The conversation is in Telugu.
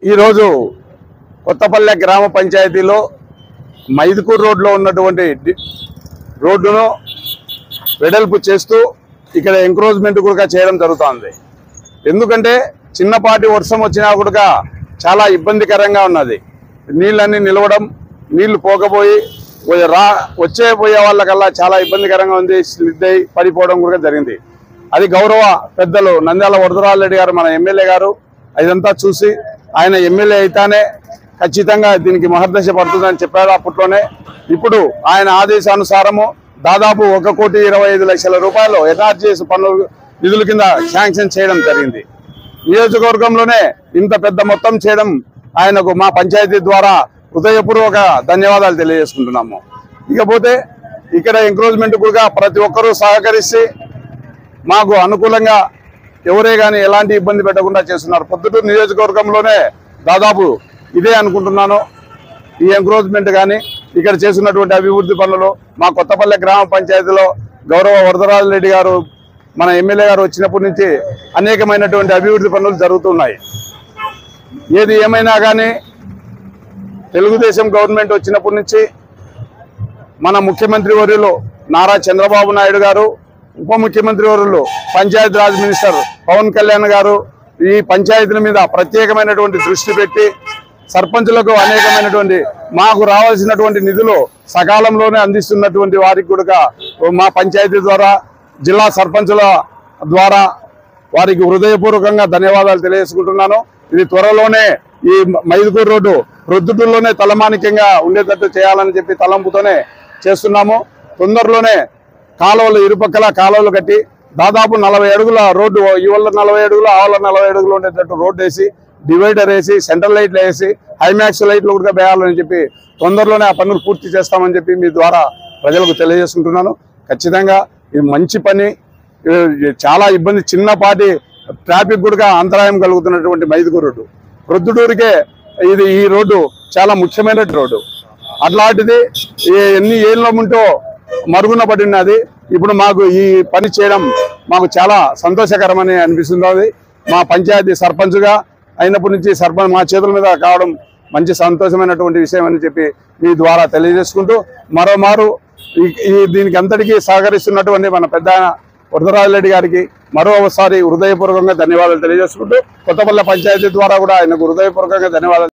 ఈరోజు కొత్తపల్లె గ్రామ పంచాయతీలో మైదుకూరు రోడ్లో ఉన్నటువంటి డి- రోడ్డును వెడల్పు చేస్తూ ఇక్కడ ఎంక్రోచ్మెంట్ కూడా చేయడం జరుగుతోంది ఎందుకంటే చిన్నపాటి వర్షం వచ్చినా కూడా చాలా ఇబ్బందికరంగా ఉన్నది నీళ్ళన్నీ నిలవడం నీళ్లు పోకపోయి ఓ రా వచ్చే పోయే వాళ్ళకల్లా చాలా ఇబ్బందికరంగా ఉంది స్లిడ్ అయి పడిపోవడం కూడా జరిగింది అది గౌరవ పెద్దలు నంద్యాల వరదరాజు రెడ్డి గారు మన ఎమ్మెల్యే గారు ఇదంతా చూసి ఆయన ఎమ్మెల్యే అయితేనే ఖచ్చితంగా దీనికి మహర్దశ పడుతుందని చెప్పారు అప్పట్లోనే ఇప్పుడు ఆయన ఆదేశానుసారము దాదాపు ఒక కోటి ఇరవై ఐదు లక్షల రూపాయలు ఎన్ఆర్జీఎస్ పనులు నిధుల కింద శాంక్షన్ చేయడం జరిగింది నియోజకవర్గంలోనే ఇంత పెద్ద మొత్తం చేయడం ఆయనకు మా పంచాయతీ ద్వారా హృదయపూర్వక ధన్యవాదాలు తెలియజేసుకుంటున్నాము ఇకపోతే ఇక్కడ ఎంక్రోచ్మెంట్ కూడా ప్రతి ఒక్కరూ సహకరిస్తే మాకు అనుకూలంగా ఎవరే కానీ ఎలాంటి ఇబ్బంది పెట్టకుండా చేస్తున్నారు పొద్దుటూరు నియోజకవర్గంలోనే దాదాపు ఇదే అనుకుంటున్నాను ఈ ఎంక్రోచ్మెంట్ కానీ ఇక్కడ చేస్తున్నటువంటి అభివృద్ధి పనులు మా కొత్తపల్లె గ్రామ పంచాయతీలో గౌరవ వరదరాజు రెడ్డి గారు మన ఎమ్మెల్యే గారు వచ్చినప్పటి నుంచి అనేకమైనటువంటి అభివృద్ధి పనులు జరుగుతున్నాయి ఏది ఏమైనా కానీ తెలుగుదేశం గవర్నమెంట్ వచ్చినప్పటి నుంచి మన ముఖ్యమంత్రి వర్యులు నారా చంద్రబాబు నాయుడు గారు ఉప ముఖ్యమంత్రి వర్యులు పంచాయతీ రాజ్ మినిస్టర్ పవన్ కళ్యాణ్ గారు ఈ పంచాయతీల మీద ప్రత్యేకమైనటువంటి దృష్టి పెట్టి సర్పంచులకు అనేకమైనటువంటి మాకు రావాల్సినటువంటి నిధులు సకాలంలోనే అందిస్తున్నటువంటి వారికి కూడా మా పంచాయతీ ద్వారా జిల్లా సర్పంచుల ద్వారా వారికి హృదయపూర్వకంగా ధన్యవాదాలు తెలియజేసుకుంటున్నాను ఇది త్వరలోనే ఈ మైదుకూరు రోడ్డు ప్రొద్దుటూరులోనే తలమానికంగా ఉండేటట్టు చేయాలని చెప్పి తలంపుతోనే చేస్తున్నాము తొందరలోనే కాలువలు ఇరుపక్కల కాలువలు కట్టి దాదాపు నలభై అడుగుల రోడ్డు ఇవాళ నలభై అడుగులు ఆవుల నలభై అడుగులు ఉండేటట్టు రోడ్డు వేసి డివైడర్ వేసి సెంట్రల్ లైట్లు వేసి హైమాక్స్ లైట్లు కూడా వేయాలని చెప్పి తొందరలోనే ఆ పనులు పూర్తి చేస్తామని చెప్పి మీ ద్వారా ప్రజలకు తెలియజేసుకుంటున్నాను ఖచ్చితంగా ఇది మంచి పని ఇది చాలా ఇబ్బంది చిన్నపాటి ట్రాఫిక్ కూడా అంతరాయం కలుగుతున్నటువంటి మైదుకూరు రోడ్డు ప్రొద్దుటూరుకే ఇది ఈ రోడ్డు చాలా ముఖ్యమైన రోడ్డు అట్లాంటిది ఈ ఎన్ని ఏళ్ళ ఉంటో మరుగున పడినది ఇప్పుడు మాకు ఈ పని చేయడం మాకు చాలా సంతోషకరమని అనిపిస్తుంది మా పంచాయతీ సర్పంచ్గా అయినప్పటి నుంచి సర్పంచ్ మా చేతుల మీద కావడం మంచి సంతోషమైనటువంటి విషయం అని చెప్పి మీ ద్వారా తెలియజేసుకుంటూ మరోమారు ఈ- ఈ దీనికి అంతటికీ సహకరిస్తున్నటువంటి మన పెద్ద ఆయన వరదరాజు రెడ్డి గారికి మరోసారి హృదయపూర్వకంగా ధన్యవాదాలు తెలియజేసుకుంటూ కొత్తపల్లె పంచాయతీ ద్వారా కూడా ఆయనకు హృదయపూర్వకంగా ధన్యవాదాలు